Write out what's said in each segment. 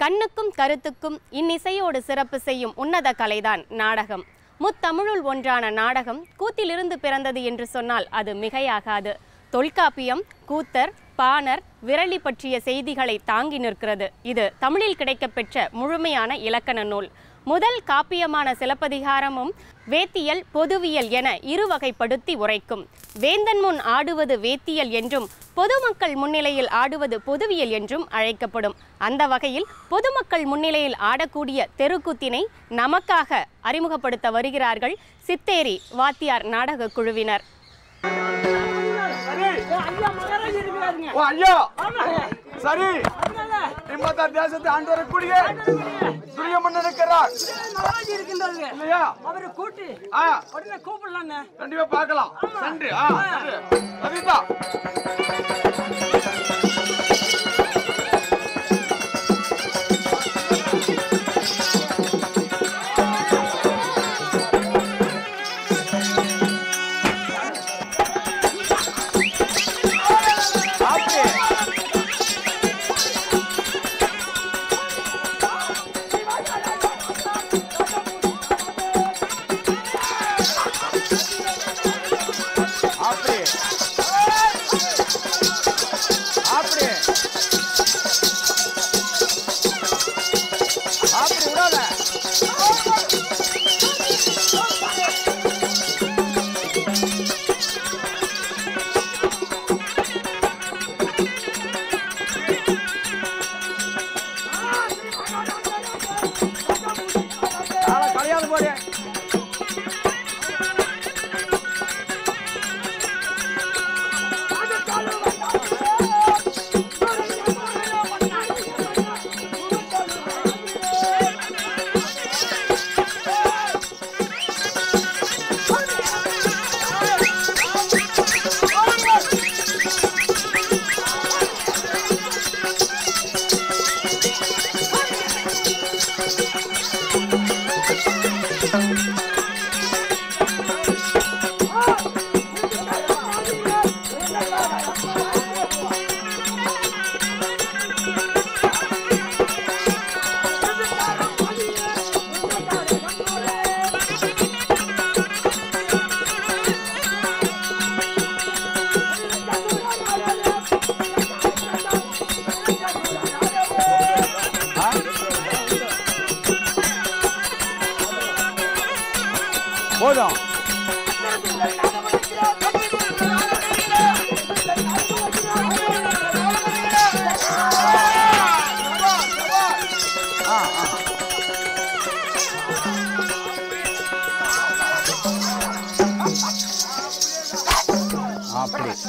கண்ணுக்கும் கருத்துக்கும் இன்னிசையோடு சிறப்பு செய்யும் உன்னத கலைதான் நாடகம் முத்தமிழுள் ஒன்றான நாடகம் கூத்திலிருந்து பிறந்தது என்று சொன்னால் அது மிகையாகாது தொல்காப்பியம் கூத்தர் பாணர் விரலி பற்றிய செய்திகளை தாங்கி நிற்கிறது இது தமிழில் கிடைக்கப்பெற்ற முழுமையான இலக்கண நூல் முதல் காப்பியமான சிலப்பதிகாரமும் வேத்தியல் பொதுவியல் என இருவகைப்படுத்தி உரைக்கும் வேந்தன் முன் ஆடுவது வேத்தியல் என்றும் பொதுமக்கள் முன்னிலையில் ஆடுவது பொதுவியல் என்றும் அழைக்கப்படும் அந்த வகையில் பொதுமக்கள் முன்னிலையில் ஆடக்கூடிய தெருக்கூத்தினை நமக்காக அறிமுகப்படுத்த வருகிறார்கள் சித்தேரி வாத்தியார் நாடக குழுவினர் சரி ஐயா மகாராஜ் இருக்கிறாருங்க ஓ ஐயா ஆமாங்க சரி அதனால நிம்மதா தேசத்தை ஆண்டு வரக்கூடிய துரியமன் இருக்கிறார் மகாராஜ் இருக்கின்றாருங்க இல்லையா அவரை கூட்டி ஆ உடனே கூப்பிடலான்னு கண்டிப்பா பார்க்கலாம் நன்றி ஆ நன்றி கவிதா அப்படி அப்படி அப்படி விடாத ஆளை கலையாது போடு போதும் ஆ ஆ அப்படி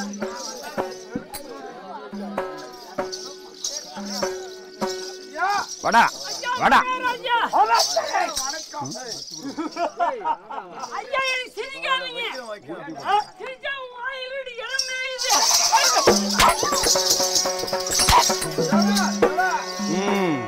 வடா வடா ராஜா ஐயா எனக்கு சிரிக்காதீங்க ஆ, சிரிச்சா உன் வாயிலோடு இடமே இது ம்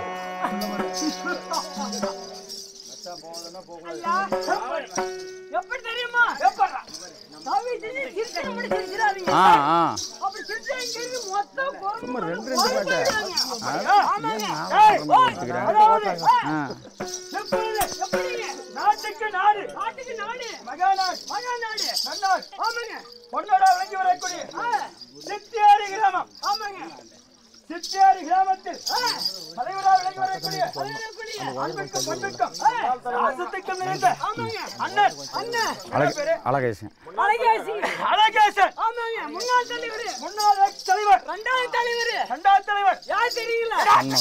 ஐயா எப்படி தெரியுமா தவி செஞ்சு சிரிச்சு நம்மள சிரிச்சிடாதீங்க ஆ ஆ அப்படி சிரிச்சா இங்க இருந்து மொத்தம் சும்மா ரெண்டு ரெண்டு பாட்டு ஆமாங்க ஏன் நான் எடுத்துக்கிறேன் ஆ எப்பொழுது எப்படிங்க நாட்டுக்கு நாடு நாட்டுக்கு நாடு மகாநாடு மகாநாடு நன்னாடு ஆமாங்க பொன்னடா விளங்கி வரக்கூடிய ஆ, சித்தியாரி கிராமம் ஆமாங்க சித்தியாரி கிராமத்தில் ஆ, தலைவரா விளங்கி வரக்கூடிய வரவேற்கக்கூடிய அன்பிற்கும் பண்பிற்கும் ஆ, பாசத்துக்கும் நிறைந்த ஆமாங்க அண்ணன் அண்ணன் அழகேசன் அழகேசி அழகேசன் ஆமாங்க முன்னாள் தலைவர் முன்னாள் தலைவர் ரெண்டாவது தலைவர் இரண்டாவது தலைவர் யார் தெரியல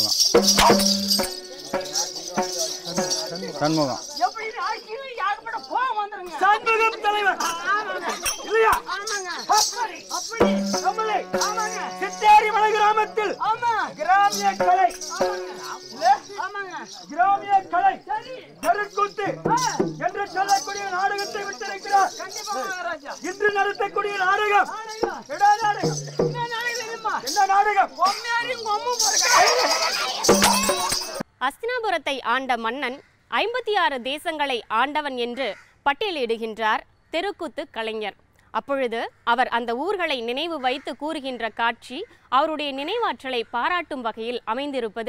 சண்முகம் எப்படி ஆட்சியில யாருப்பட கோவம் வந்துருங்க சண்முகம் தலைவர் ஆமாங்க இல்லையா ஆமாங்க அப்படி அப்படி நம்மளை ஆமாங்க சித்தியாரி மலை கிராமத்தில் ஆமா கிராமிய கலை ஆமாங்க ஆமாங்க கிராமிய கலை சரி தெருக்கூத்து ஆ, என்று சொல்லக்கூடிய நாடகத்தை விட்டிருக்கிறார் கண்டிப்பா மகாராஜா இன்று நடத்தக்கூடிய நாடகம் நாடகம் விடா நாடகம் என்ன நாடகம் தெரியுமா என்ன நாடகம் பொம்மையாரியும் கொம்பும் பிறக்க அஸ்தினாபுரத்தை ஆண்ட மன்னன் ஐம்பத்தி ஆறு தேசங்களை ஆண்டவன் என்று பட்டியலிடுகின்றார் தெருக்கூத்து கலைஞர் அப்பொழுது அவர் அந்த ஊர்களை நினைவு வைத்து கூறுகின்ற காட்சி அவருடைய நினைவாற்றலை பாராட்டும் வகையில் அமைந்திருப்பது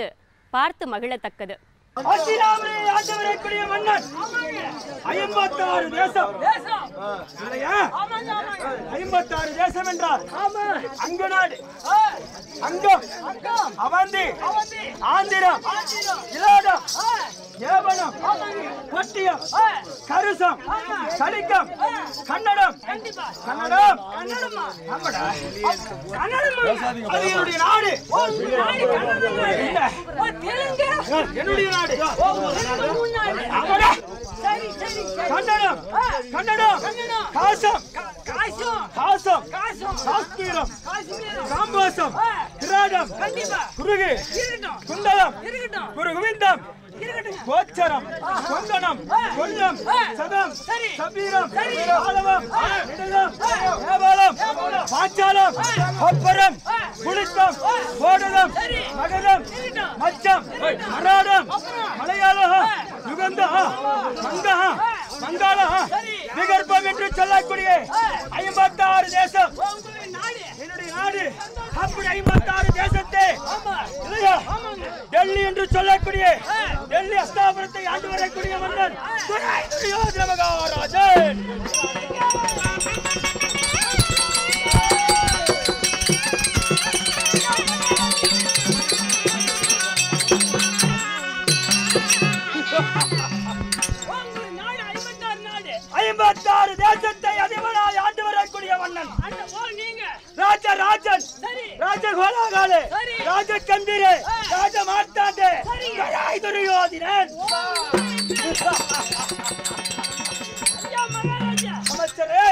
பார்த்து மகிழத்தக்கது அசிராமரை ஆண்டவரைக்குரிய மன்னன் ஐம்பத்தாறு தேசம் இல்லையா? ஐம்பத்தாறு தேசம் என்றால் அங்க நாடு அங்கம் அவந்தி ஆந்திரம் இலாடம் ஏவனம் கொட்டியம் கருசம் கலிக்கம் கன்னடம் கன்னடம் ஆமாடா. அது என்னுடைய நாடு இல்ல. என்னுடைய நாடு ஆமாடா. கன்னடம் கன்னடம் காசம் காசம் காஷ்மீரம் காம்போசம் திராடம் குருகு குண்டலம் குருகுவிந்தம் கோச்சரம் கொங்கணம் கொல்லம் சதம் சபீரம் ஆலவம் நிடலம் ஏபாலம் பாச்சாலம் கொப்பரம் குளித்தம் கோடலம் மகதம் மச்சம் மராடம் மலையாளம் யுகந்த மங்கா மங்காள விகற்பம் என்று சொல்லக்கூடிய ஐம்பத்தாறு தேசம் என்னுடைய நாடு அப்படி ஐம்பத்தாறு தேசத்தை இல்லையா டெல்லி என்று சொல்லக்கூடிய டெல்லி அஸ்தாபனத்தை ஆண்டு வரக்கூடிய மன்னன் துரை துரியோதன மகாராஜன் ஐம்பத்தாறு தேசத்தை அதிபராய் ஆண்டு வரக்கூடிய மன்னன் ராஜ ராஜன் ராஜ கோலாகாலே ராஜ சந்திரே ராஜ மார்த்தாண்டே கடாய் துரியோதினன் அமைச்சரே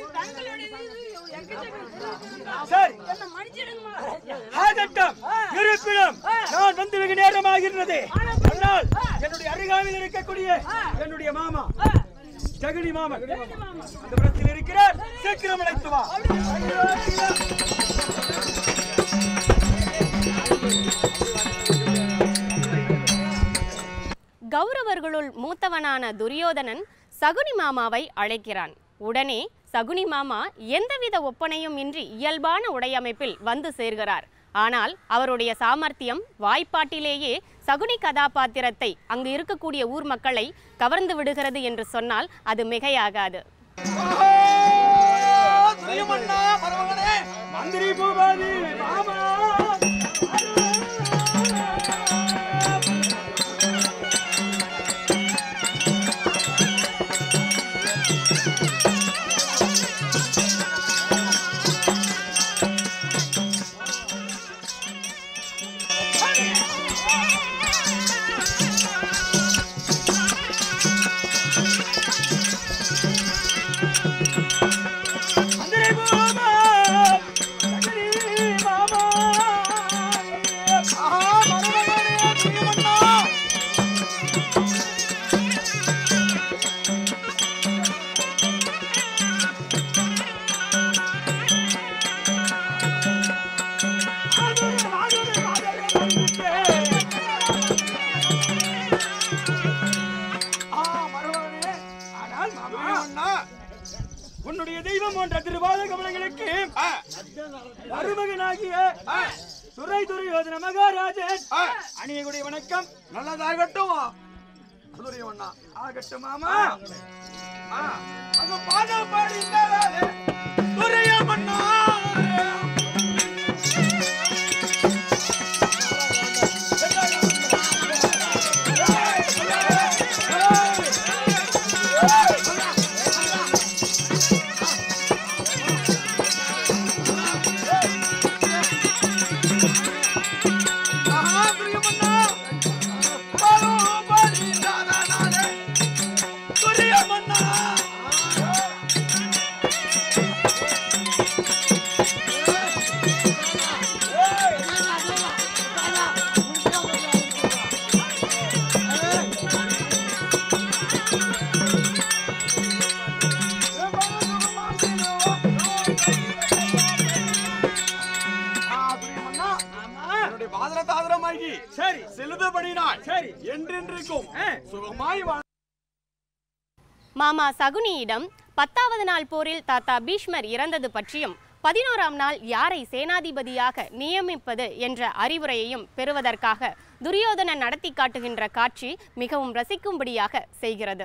சரி ஆகட்டும் இருப்பினும் நான் வந்து வெகு நேரமாகின்றது ஆனால் என்னுடைய அருகாமையில் இருக்கக்கூடிய என்னுடைய மாமா ஜெகனி மாமன் அந்த புறத்தில் இருக்கிறார் சீக்கிரம் அழைத்து வா கௌரவர்களுள் மூத்தவனான துரியோதனன் சகுனி மாமாவை அழைக்கிறான் உடனே சகுனி மாமா எந்தவித ஒப்பனையும் இன்றி இயல்பான உடையமைப்பில் வந்து சேர்கிறார் ஆனால் அவருடைய சாமர்த்தியம் வாய்ப்பாட்டிலேயே சகுனி கதாபாத்திரத்தை அங்கு இருக்கக்கூடிய ஊர் மக்களை கவர்ந்து விடுகிறது என்று சொன்னால் அது மிகையாகாது மந்திரி பூபாதி மாமா மந்திரி பூமா ஜெகனி மாமா ஆஹா மரமகனே தீமண்ணா உன்னுடைய தெய்வம் போன்ற திருவாத கமலங்களுக்கு மருமகனாகிய துறை துரியோதன மகாராஜன் அணியக்கூடிய வணக்கம் நல்லதாகட்டும் துரியவண்ணா ஆகட்டும் மாமா அங்க பாடம் பாடி துரையமண்ணா என்னுடைய பாதர தாதரமாகி சரி செலுத்தபடினாய் சரி என்றென்றைக்கும் ஆ. சுகமாய் வாழ மாமா சகுனியிடம் பத்தாவது நாள் போரில் தாத்தா பீஷ்மர் இறந்தது பற்றியும் பதினோராம் நாள் யாரை சேனாதிபதியாக நியமிப்பது என்ற அறிவுரையையும் பெறுவதற்காக துரியோதனன் நடத்தி காட்டுகின்ற காட்சி மிகவும் ரசிக்கும்படியாக செய்கிறது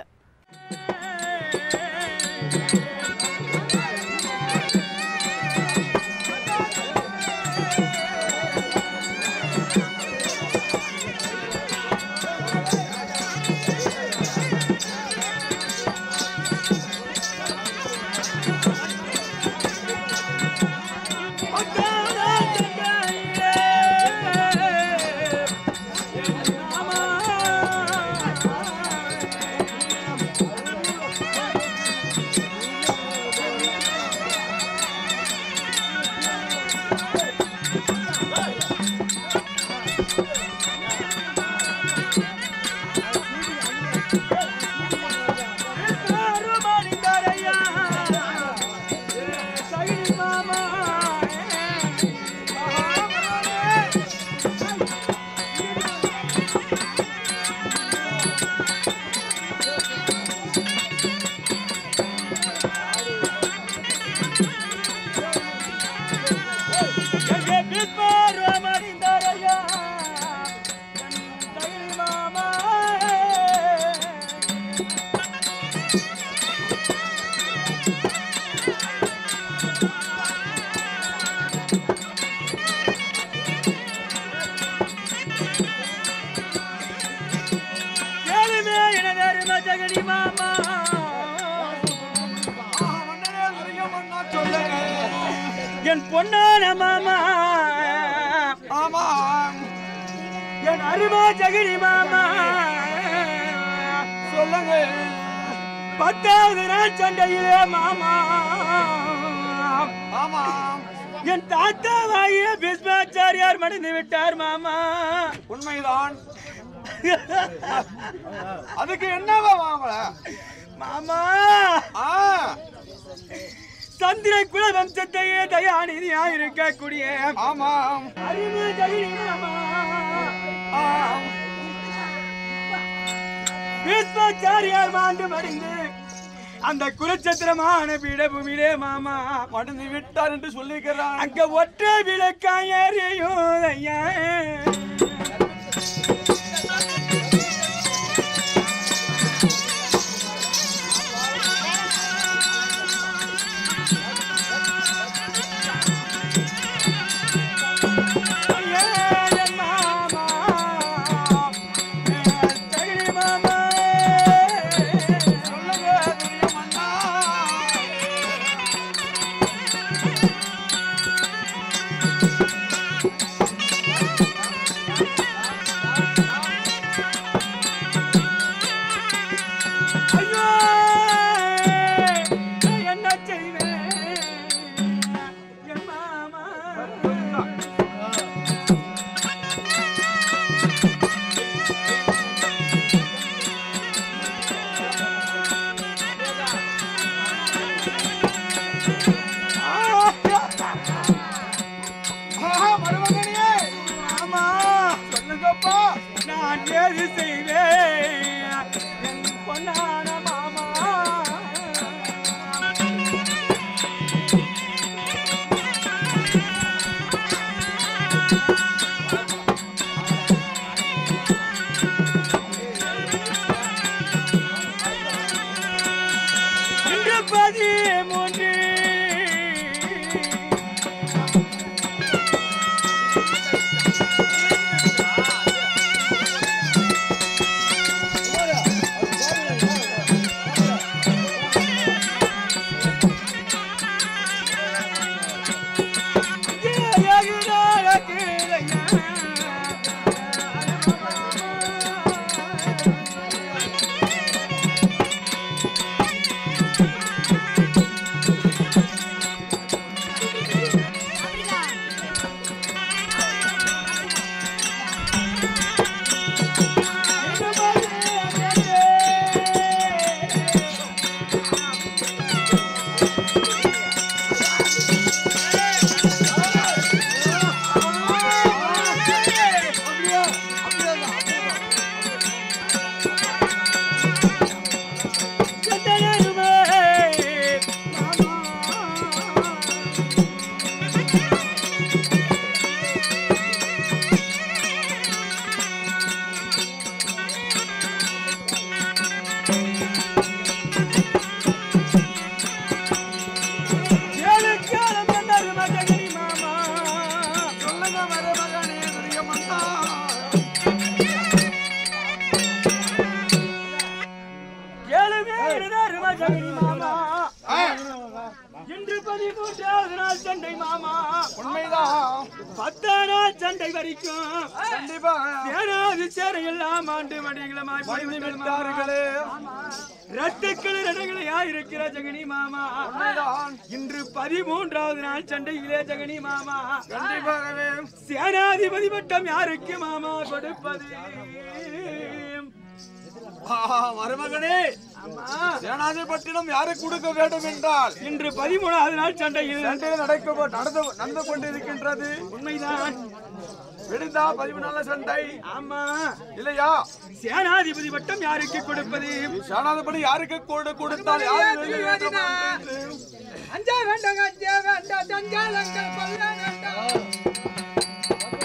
என் பொன்னான மாமா ஆமாம் என் அருமா ஜெகனி மாமா சொல்லுங்க பத்தாவது நாள் சண்டையிலே மாமா ஆமாம் என் தாத்தாவாகிய பீஷ்மாச்சாரியார் மடிந்து விட்டார் மாமா உண்மைதான் அதுக்கு என்னவா மாமல மாமா ஆ சந்திர குல வம்சத்தையே தயாநிதியா இருக்கக்கூடிய ஆமாம் அருமை ஜெகனி மாமா ஆம் பீஷ்மாச்சாரியார் மாண்டு மடிந்து அந்த குலச்சத்திரமான பீடபூமியிலே மாமா மடிந்து விட்டார் என்று சொல்லிக்கிறான் அங்க ஒற்றை விளக்காயறியும் ஐயா ஏன் மாமா ஏன் தகுதி மாமா சொல்லுங்க துரியமன்னா ஐயோ என்ன செய்வேன் என் மாமா ஆஹா மருமகனியே மாமா சொல்லுங்கப்பா நான் ஏது செய்வேன் என் பொன்னான மாமா இன்று பதிமூன்று பதிமூன்றாவது நாள் சண்டை மாமா உண்மைதான் பத்தாம் நாள் சண்டை வரைக்கும் கண்டிப்பா ஏனாது சேர எல்லாம் ஆண்டு மடிகளமாய் விட்டார்களே ரத்தக்கள் ரணங்களையா இருக்கிற ஜெகனி மாமா உண்மைதான் இன்று பதிமூன்றாவது நாள் சண்டையிலே ஜெகனி மாமா கண்டிப்பாகவே சேனாதிபதி பட்டம் யாருக்கு மாமா கொடுப்பது ஆஹா, மருமகனே சேனாதிபட்டினம் யாருக்கு கொடுக்க வேண்டும் என்றால் இன்று பதிமூணாவது நாள் சண்டையில் சண்டையில் நடக்க நடந்து நடந்து கொண்டிருக்கின்றது உண்மைதான் விடுந்தா பதிமூணால சண்டை ஆமா இல்லையா சேனாதிபதி பட்டம் யாருக்கு கொடுப்பது சேனாதிபதி யாருக்கு கொடு கொடுத்தால் யார் வெல்ல வேண்டும் என்று அஞ்ச வேண்டாங்க அஞ்ச வேண்டாம் தஞ்சாலங்கள் கொல்ல வேண்டாம்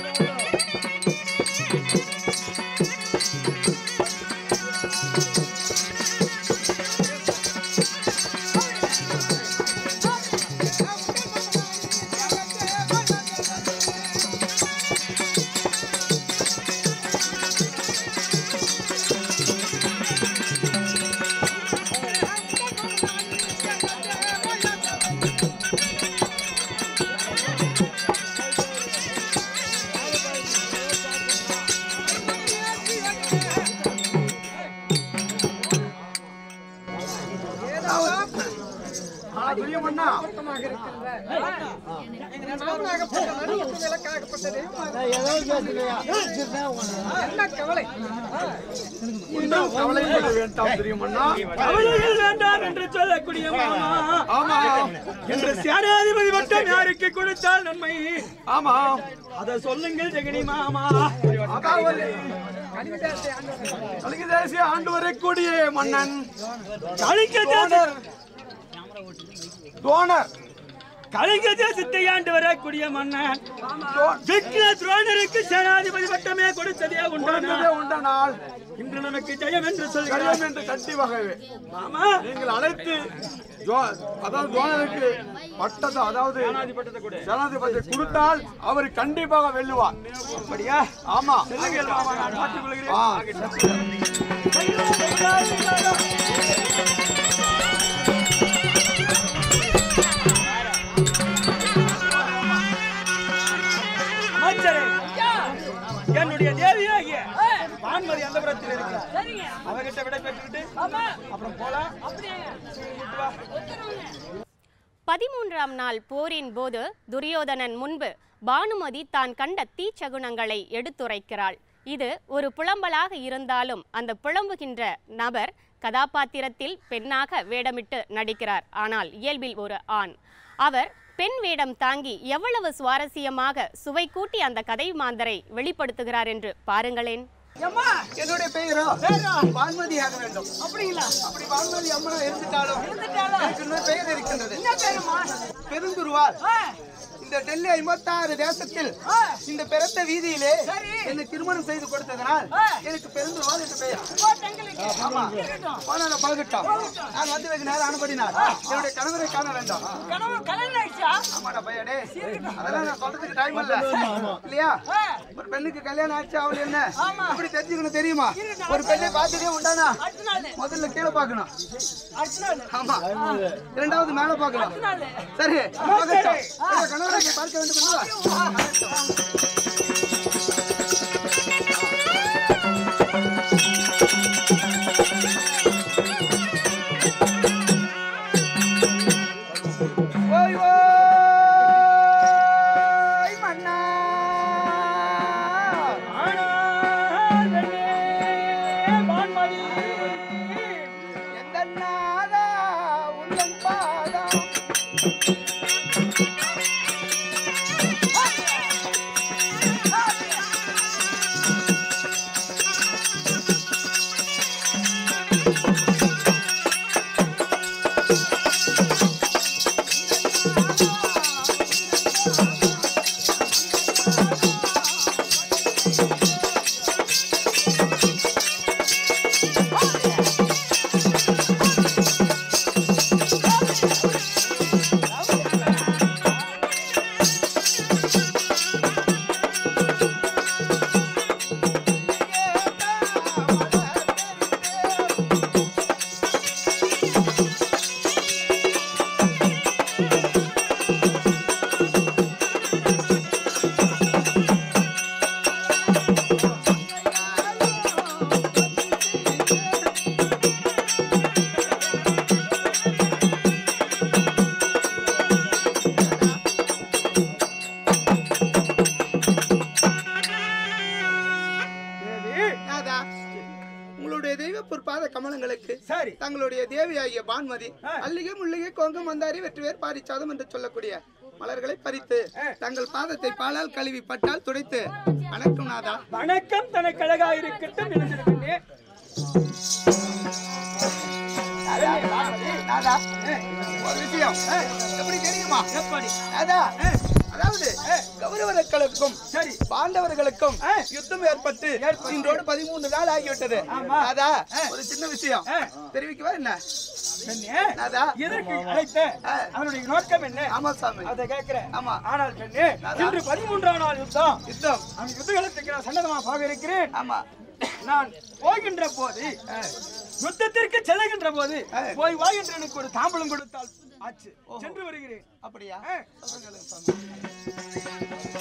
ஆனா, பிரியமண்ணா நாமளாகப்பட்ட நடுவுக்கு விளக்காகப்பட்ட தெய்வமாக என்ன கவலை இன்னும் கவலைப்பட வேண்டாம் பிரியமண்ணா கவலைகள் வேண்டாம் என்று சொல்லக்கூடிய மாமா ஆமா இன்று சேனாதிபதி பட்டம் யாருக்கு கொடுத்தால் நன்மை ஆமா அதை சொல்லுங்கள் ஜெகனி மாமா அதாவது கலிங்க தேசிய ஆண்டு வரக்கூடிய மன்னன் கலிங்க தேச தோணர் தோணர் கலிங்க தேசத்தை ஆண்டு வரக்கூடிய மன்னன் தோ- விக்ன துரோணருக்கு சேனாதிபதி பட்டமே கொடுத்ததே உண்டான உடனே உண்ட நாள் இன்று நமக்கு ஜெயம் என்று கடிதம் சொல்கிறோம் என்று கட்டி வகவே மாமா நீங்கள் அழைத்து ஜோ- அதாவது தோணருக்கு பட்டத்தை அதாவது சேனாதிபதி கொடுத்தால் அவர் கண்டிப்பாக வெல்லுவார் அப்படியா ஆமா செல்லுங்கள் மாமா நான் பார்த்துக் கொள்கிறேன் ஆ, அமைச்சரே என்னுடைய தேவியாகிய பான்மதி அந்த புறத்தில் இருக்கிறார் அவகிட்ட விடை பெற்றுக்கிட்டு அப்புறம் போலாம் பதிமூன்றாம் நாள் போரின் போது துரியோதனன் முன்பு பானுமதி தான் கண்ட தீச்சகுனங்களை எடுத்துரைக்கிறாள் இது ஒரு புலம்பலாக இருந்தாலும் அந்த புலம்புகின்ற நபர் கதாபாத்திரத்தில் பெண்ணாக வேடமிட்டு நடிக்கிறார் ஆனால் இயல்பில் ஒரு ஆண் அவர் பெண் வேடம் தாங்கி எவ்வளவு சுவாரஸ்யமாக சுவை கூட்டி அந்த கதை மாந்தரை வெளிப்படுத்துகிறார் என்று பாருங்களேன் அம்மா என்னுடைய பெயரோ பேரா பான்மதியாக வேண்டும் அப்படிங்களா அப்படி பான்மதி அம்மனா இருந்துட்டாலும் இருந்துட்டாலும் எனக்கு இன்னொரு பெயர் இருக்கின்றது என்ன பேருமா பெருந்துருவார் ஆ, இந்த டெல்லி ஐம்பத்தாறு தேசத்தில் ஆ. இந்த பிறந்த வீதியிலே சரி. என்னை திருமணம் செய்து கொடுத்ததனால் ஆ. எனக்கு பெருந்துருவார் என்று பெயர் போட்டங்களுக்கு. ஆமா இருக்கட்டும். போனால பழகட்டும் நான் வந்து வெகு நேரம் அனுபடினார் என்னுடைய கணவரை காண வேண்டாம் கனவு கல்யாணம் ஆயிடுச்சா ஆமாடா பையனே அதெல்லாம் நான் சொல்றதுக்கு டைம் இல்ல இல்லையா ஆ, ஒரு பெண்ணுக்கு கல்யாணம் ஆச்சு அவள் என்ன ஆமா. இப்படி தெரிஞ்சுக்கணும் தெரியுமா ஒரு பெண்ணை பார்த்துட்டே உண்டானா அடுத்த நாள் முதல்ல கீழே பார்க்கணும் அடுத்த நாள் ஆமா இரண்டாவது மேல பார்க்கணும் நாள் சரி பார்க்கட்டும். இந்த கணவரை பார்க்க வேண்டும் அல்லவா? ஓய் ஓய் மன்னா எந்த நாதா உந்தன் பாதம் சரி தங்களுடைய தேவியாகிய பான்மதி ஆ. அல்லிகை முள்ளிகை கோங்கு மந்தாரி வெற்றிவேர் பாரிச்சாதம் என்று சொல்லக்கூடிய மலர்களை பறித்து ஆ. தங்கள் பாதத்தை பாலால் கழுவி பட்டால் துடைத்து வணக்கம் நாதா வணக்கம் தனக்கு அழகா இருக்கட்டும் நினைச்சிருக்கேன் நாதா ஒரு விஷயம் எப்படி தெரியுமா எப்படி நாதா அதாவது கௌரவர்களுக்கும் சரி பாண்டவர்களுக்கும் ஆ. யுத்தம் ஏற்பட்டு இன்றோடு பதிமூன்று நாள் ஆகிவிட்டது ஆமா. நாதா ஒரு சின்ன விஷயம் ஆ. தெரிவிக்கவா என்ன பெண்ணே நாதா எதற்கு அழைத்த ஆ. அவனுடைய நோக்கம் என்ன ஆமா சாமி அதை கேட்கிறேன் ஆமா. ஆனால் பெண்ணே இன்று பதிமூன்றாம் நாள் யுத்தம் யுத்தம் அந்த யுத்தகலத்துக்கு நான் சன்னதமாக போக இருக்கிறேன் ஆமா நான் போகின்ற போது யுத்தத்திற்கு செல்லுகின்ற போது ஆ. போய் வா என்று எனக்கு ஒரு தாம்பலம் கொடுத்தால் ஆச்சு சென்று வருகிறேன் அப்படியா ஆ. சொல்லுங்களேன் சாமி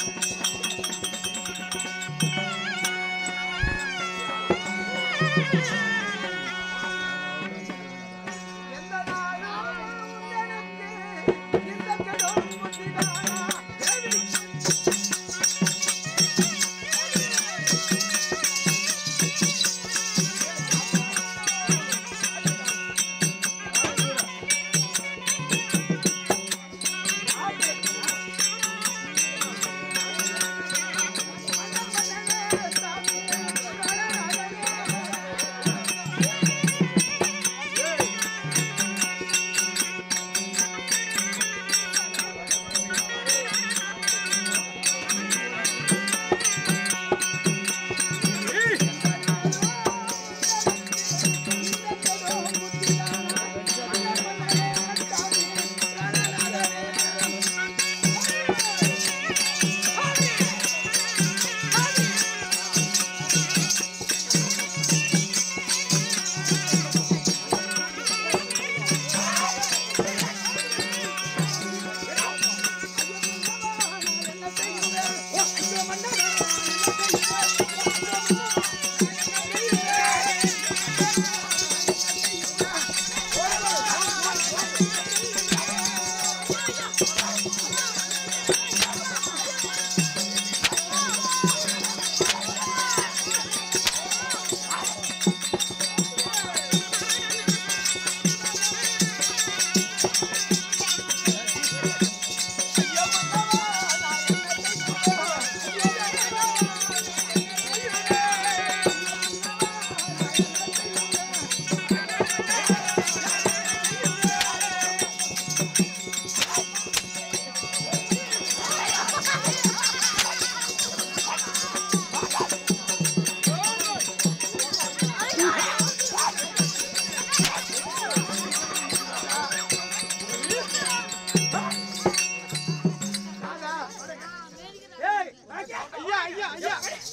ஏய், ஐயா, ஐயா, ஐயா.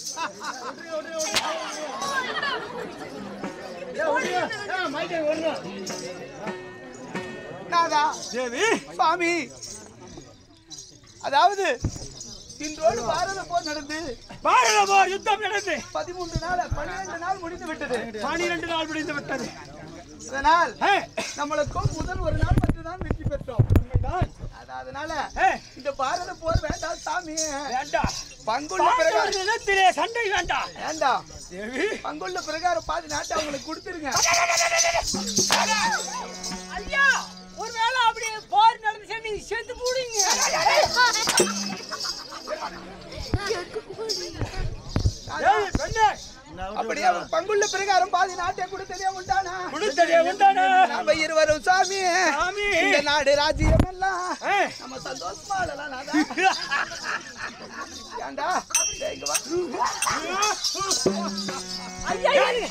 நாதா தேவி சுவாமி அதாவது இன்றோடு பாரத போர் நடந்து பாரத போர் யுத்தம் நடந்து பதிமூன்று நாள் பன்னிரண்டு நாள் முடிந்து விட்டது பனிரெண்டு நாள் முடிந்து விட்டது இதனால் ஏ, நம்மளுக்கும் முதல் ஒரு நாள் மட்டும்தான் வெற்றி பெற்றோம் உண்மைதான். அது- அதனால ஏ, இந்த பாரத போர் வேண்டாம் சாமி வேண்டாம் பங்குள்ள பிரகாரம் பாண்டவர் நிலத்திலே சண்டை வேண்டாம் வேண்டாம் தேவி பங்குள்ள பிரகாரம் பாதி நாட்டை அவங்களுக்கு கொடுத்துருங்க ஐயா ஒருவேளை அப்படி போர் நடந்துச்சு நீங்க செத்து போடுங்க ஏய், பெண்ணே அப்படியே அவங்க பங்குள்ள பிரகாரம் பாதி நாட்டை கொடுத்ததே உண்டானா கொடுத்ததே உண்டானா? நம்ம இருவரும் சாமி சாமி. இந்த நாடு ராஜ்யம் எல்லாம் ஏ, நம்ம சந்தோஷமா வாழலாம் நாதா. ஏன்டா டேய், இங்க வா. ஐயா இருங்க.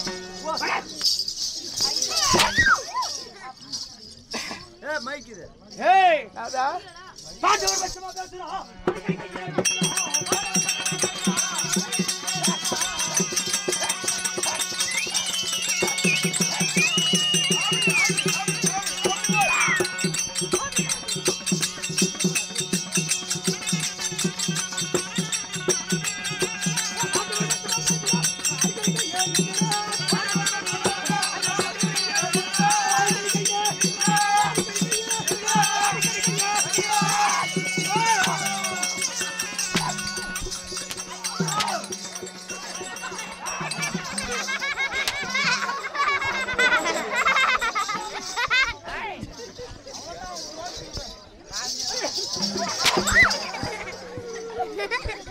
ஏய், நாதா பாண்டவர் பட்சமா பேசுறா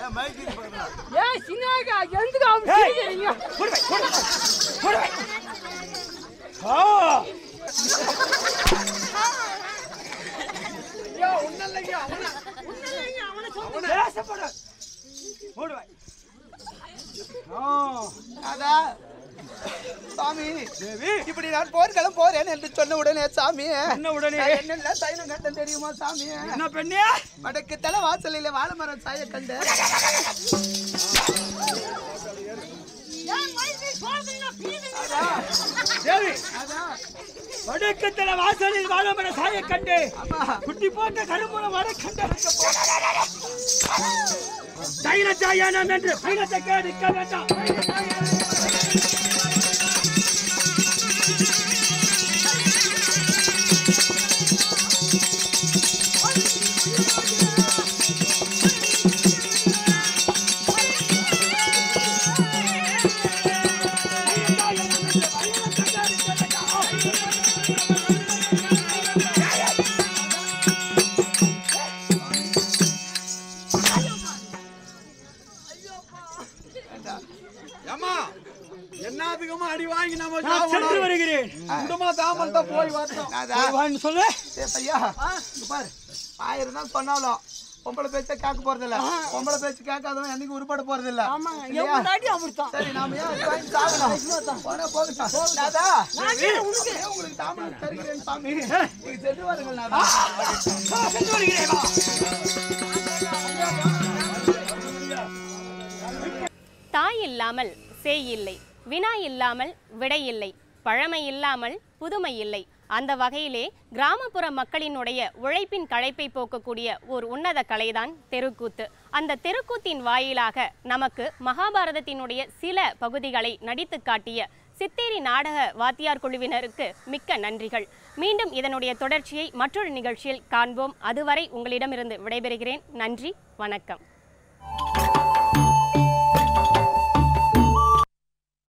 ஏய் சின்னாக்கா எதுக்கு அவன் ஏய். சிரிக்கிறீங்க போடு வை, போடு வை, போடு வை. ஆ, பேசப்படு. போடு வை. ஆ, அதா சாமி தேவி இப்படி நான் போர்க்களம் போறேன் என்று சொன்ன உடனே சாமி என்ன உடனே நான் என்னென்ன சைனம் கண்டன் தெரியுமா சாமி என்ன பெண்ணே வடக்கு தலை வாசலில வாழைமரம் சாய கண்டு ஏன் வயிற்று சோதனை பீதுங்க தேவி அதான் வடக்கத்தல வாசலில் வாழமர சாய கண்டு ஆமா குட்டி போட்ட கரும்புல வர கண்டு தைர சாயானம் என்று பைனத்தை கேட்க வேண்டாம் ஏம்மா என்னதுக்குமா அடி வாங்கி நம்ம நான் சென்று சாவணும் வருகிறேன் குடும்பமா தாமல் தான் போய் வரணும் அதான் வான்னு சொல்லு ஏ பையா இங்க பாரு ஆயிரம் தான் சொன்னாலும் பொம்பளை பேச்ச கேட்க போறது இல்ல பொம்பளை பேச்சு கேட்காதவன் என்னைக்கு உருப்பட போறது இல்ல ஆமாங்க இல்லையா? எவ்வளவு தாட்டி அப்படித்தான் சரி நாம ஏன் அது வாங்கி சாகணும் போனா போகட்டும் நாதா ஏன் உங்களுக்கு தாமரை தருகிறேன் சாமி நீங்க சென்று வாருங்கள் நாதா வா, சென்று வருகிறேன் வா. தாய் இல்லாமல் சேய் இல்லை வினா இல்லாமல் விடை இல்லை பழமை இல்லாமல் புதுமை இல்லை அந்த வகையிலே கிராமப்புற மக்களினுடைய உழைப்பின் களைப்பை போக்கக்கூடிய ஒரு உன்னத கலைதான் தெருக்கூத்து அந்த தெருக்கூத்தின் வாயிலாக நமக்கு மகாபாரதத்தினுடைய சில பகுதிகளை நடித்து காட்டிய சித்தேரி நாடக வாத்தியார் குழுவினருக்கு மிக்க நன்றிகள் மீண்டும் இதனுடைய தொடர்ச்சியை மற்றொரு நிகழ்ச்சியில் காண்போம் அதுவரை உங்களிடமிருந்து விடைபெறுகிறேன் நன்றி வணக்கம்